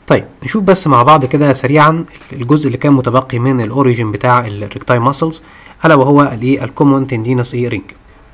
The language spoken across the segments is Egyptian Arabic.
طيب نشوف بس مع بعض كده سريعا الجزء اللي كان متبقي من الاوريجين بتاع الريكتاي ماسلز الا وهو الايه الكومون تندينس ايه رينج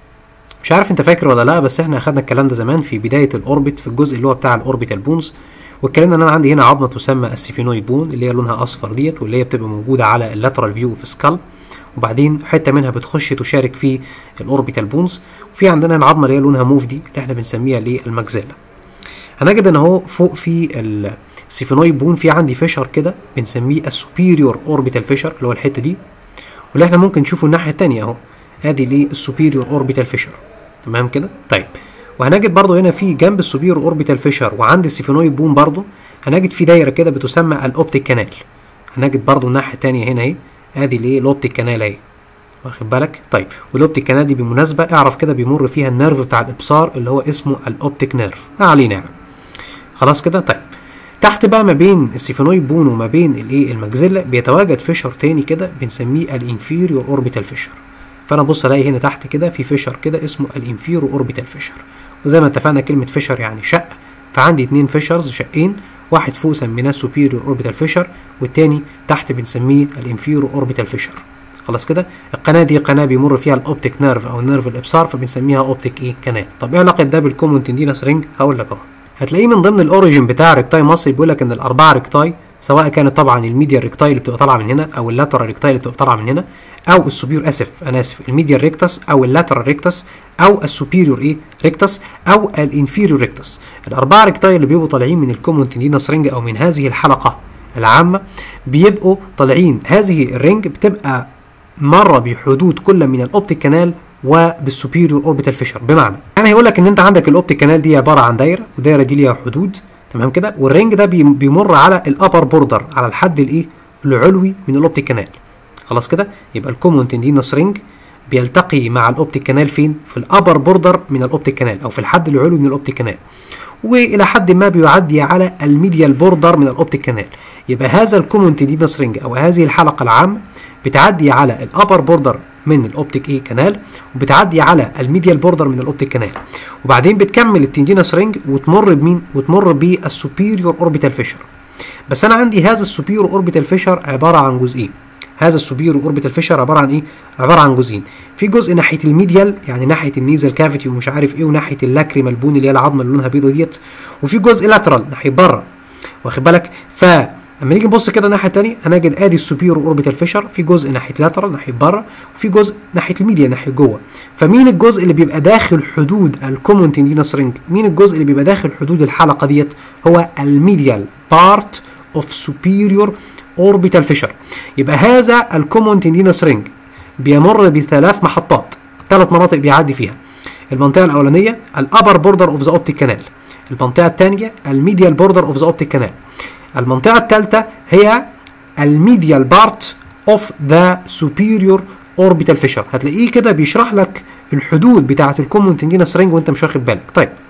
مش عارف انت فاكر ولا لا بس احنا اخدنا الكلام ده زمان في بدايه الاوربت في الجزء اللي هو بتاع الاوربيتال بونز واتكلمنا ان انا عندي هنا عظمه تسمى السيفينويد بون اللي هي لونها اصفر ديت واللي هي بتبقى موجوده على اللاترال فيو في سكال وبعدين حته منها بتخش تشارك في الاوربيتال بونز وفي عندنا العظمه اللي هي لونها موف دي اللي احنا بنسميها الايه المجزله هنجد ان اهو فوق في السيفينويد بون في عندي فيشر كده بنسميه السوبيريور اوربيتال فيشر اللي هو الحته دي واللي احنا ممكن نشوفه الناحيه الثانيه اهو ادي الايه السوبيريور اوربيتال فيشر تمام كده طيب وهنجد برضو هنا في جنب السوبيريور اوربيتال فيشر وعند السيفينويد بون برضو هنجد في دايره كده بتسمى الاوبتيك كانال هنجد برضو الناحيه الثانيه هنا اهي ادي الايه الاوبتيك كانال اهي واخد بالك طيب والاوبتيك كانال دي بالمناسبه اعرف كده بيمر فيها النيرف بتاع الابصار اللي هو اسمه الاوبتيك نيرف ما علينا يعني خلاص كده طيب تحت بقى ما بين السيفينويد بون وما بين الايه المجزله بيتواجد فيشر تاني كده بنسميه الانفيريور اوربيتال فيشر فانا بص الاقي هنا تحت كده في فيشر كده اسمه الانفيرو اوربيتال فيشر وزي ما اتفقنا كلمه فيشر يعني شق فعندي اتنين فيشرز شقين واحد فوق سميناه سوبيريور اوربيتال فيشر والتاني تحت بنسميه الانفيرو اوربيتال فيشر خلاص كده القناه دي قناه بيمر فيها الاوبتيك نيرف او نيرف الابصار فبنسميها اوبتيك ايه كانال طب ايه علاقه ده بالكومون تندينس رينج هقول لك اهو هتلاقيه من ضمن الاوريجين بتاع ريكتاي ماسل بيقول لك ان الاربعه ريكتاي سواء كانت طبعا الميديا ريكتاي اللي بتبقى طالعه من هنا او اللاترال ريكتاي اللي بتبقى طالعه من هنا او السوبيور اسف انا اسف الميديا ريكتس او اللاترال ريكتس او السوبيريور ايه ريكتس او الانفيريور ريكتس الاربعه ريكتاي اللي بيبقوا طالعين من الكومون تندينس رينج او من هذه الحلقه العامه بيبقوا طالعين هذه الرينج بتبقى مره بحدود كل من الاوبتيك كانال وبالسوبيريور اوربيتال فيشر بمعنى يعني هيقول لك ان انت عندك الاوبتيك كانال دي عباره عن دايره والدايره دي ليها حدود تمام كده والرينج ده بيمر على الابر بوردر على الحد الايه العلوي من الاوبتيك كانال خلاص كده يبقى الكومون تندينس رينج بيلتقي مع الاوبتيك كانال فين في الابر بوردر من الاوبتيك كانال او في الحد العلوي من الاوبتيك كانال والى حد ما بيعدي على الميديال بوردر من الاوبتيك كانال يبقى هذا الكومون تندينس رينج او هذه الحلقه العامه بتعدي على الابر بوردر من الاوبتيك ايه كانال وبتعدي على الميديال بوردر من الاوبتيك كانال وبعدين بتكمل التندينس رينج وتمر بمين وتمر بالسوبيريور اوربيتال فيشر بس انا عندي هذا السوبيريور اوربيتال فيشر عباره عن جزئين هذا السوبيريور اوربيتال فيشر عباره عن ايه عباره عن جزئين في جزء ناحيه الميديال يعني ناحيه النيزل كافيتي ومش عارف ايه وناحيه اللاكريمال بون اللي هي العظمه اللي لونها بيضه ديت وفي جزء لاترال ناحيه بره واخد بالك ف اما نيجي نبص كده الناحيه الثانيه هنجد ادي السوبيرو اوربيتال فيشر في جزء ناحيه لاترال ناحيه بره وفي جزء ناحيه الميديا ناحيه جوه فمين الجزء اللي بيبقى داخل حدود الكومون تندينس رينج مين الجزء اللي بيبقى داخل حدود الحلقه ديت هو الميديال بارت اوف سوبيريور اوربيتال فيشر يبقى هذا الكومون تندينس رينج بيمر بثلاث محطات ثلاث مناطق بيعدي فيها المنطقه الاولانيه الابر بوردر اوف ذا اوبتيك كانال المنطقه الثانيه الميديال بوردر اوف ذا اوبتيك كانال المنطقة الثالثة هي الميديال بارت اوف ذا سوبيريور اوربيتال فيشر هتلاقيه كده بيشرح لك الحدود بتاعة الكومون تندينس رينج وانت مش واخد بالك طيب